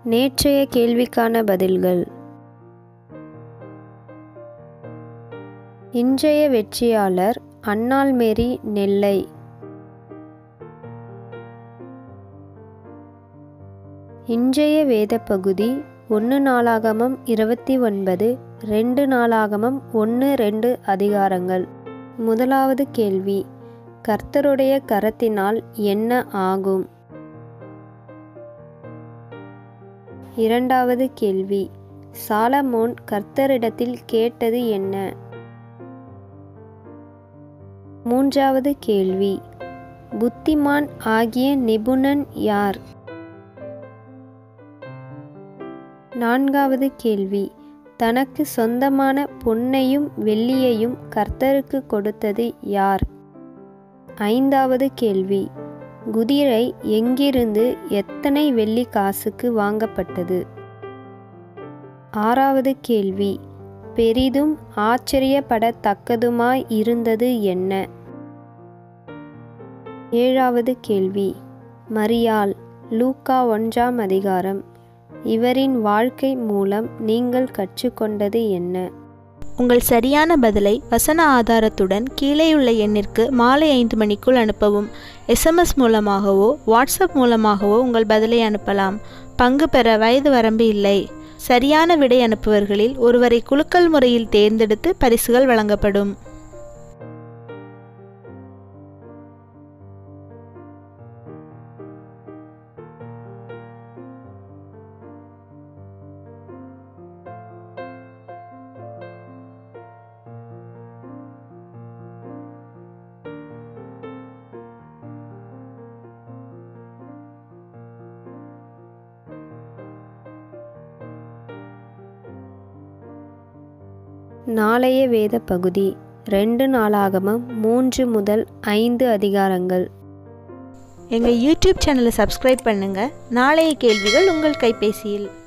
நேற்றைய கேள்விக்கான பதில்கள் இன்றைய வெற்றியாளர் அன்னாள் மேரி நெல்லை இன்றைய வேத பகுதி ஒன்று நாளாகமம் இருபத்தி ஒன்பது ரெண்டு நாளாகமம் ஒன்று ரெண்டு அதிகாரங்கள் முதலாவது கேள்வி கர்த்தருடைய கரத்தினால் என்ன ஆகும் இரண்டாவது கேள்வி சாலமோன் கர்த்தரிடத்தில் கேட்டது என்ன மூன்றாவது கேள்வி புத்திமான் ஆகிய நிபுணன் யார் நான்காவது கேள்வி தனக்கு சொந்தமான பொன்னையும் வெள்ளியையும் கர்த்தருக்கு கொடுத்தது யார் ஐந்தாவது கேள்வி குதிரை எங்கிருந்து எத்தனை வெள்ளி காசுக்கு வாங்கப்பட்டது ஆறாவது கேள்வி பெரிதும் ஆச்சரியப்படத்தக்கதுமாய் இருந்தது என்ன ஏழாவது கேள்வி மரியாள் லூக்கா ஒன்றாம் அதிகாரம் இவரின் வாழ்க்கை மூலம் நீங்கள் கற்றுக்கொண்டது என்ன உங்கள் சரியான பதிலை வசன ஆதாரத்துடன் கீழேயுள்ள எண்ணிற்கு மாலை ஐந்து மணிக்குள் அனுப்பவும் எஸ்எம்எஸ் மூலமாகவோ வாட்ஸ்அப் மூலமாகவோ உங்கள் பதிலை அனுப்பலாம் பங்கு பெற வயது வரம்பு இல்லை சரியான விடை அனுப்புவர்களில் ஒருவரை குலுக்கல் முறையில் தேர்ந்தெடுத்து பரிசுகள் வழங்கப்படும் நாளைய வேத பகுதி ரெண்டு நாளாகமம் மூன்று முதல் ஐந்து அதிகாரங்கள் எங்கள் யூடியூப் சேனலை சப்ஸ்கிரைப் பண்ணுங்கள் நாளைய கேள்விகள் உங்கள் கைபேசியில்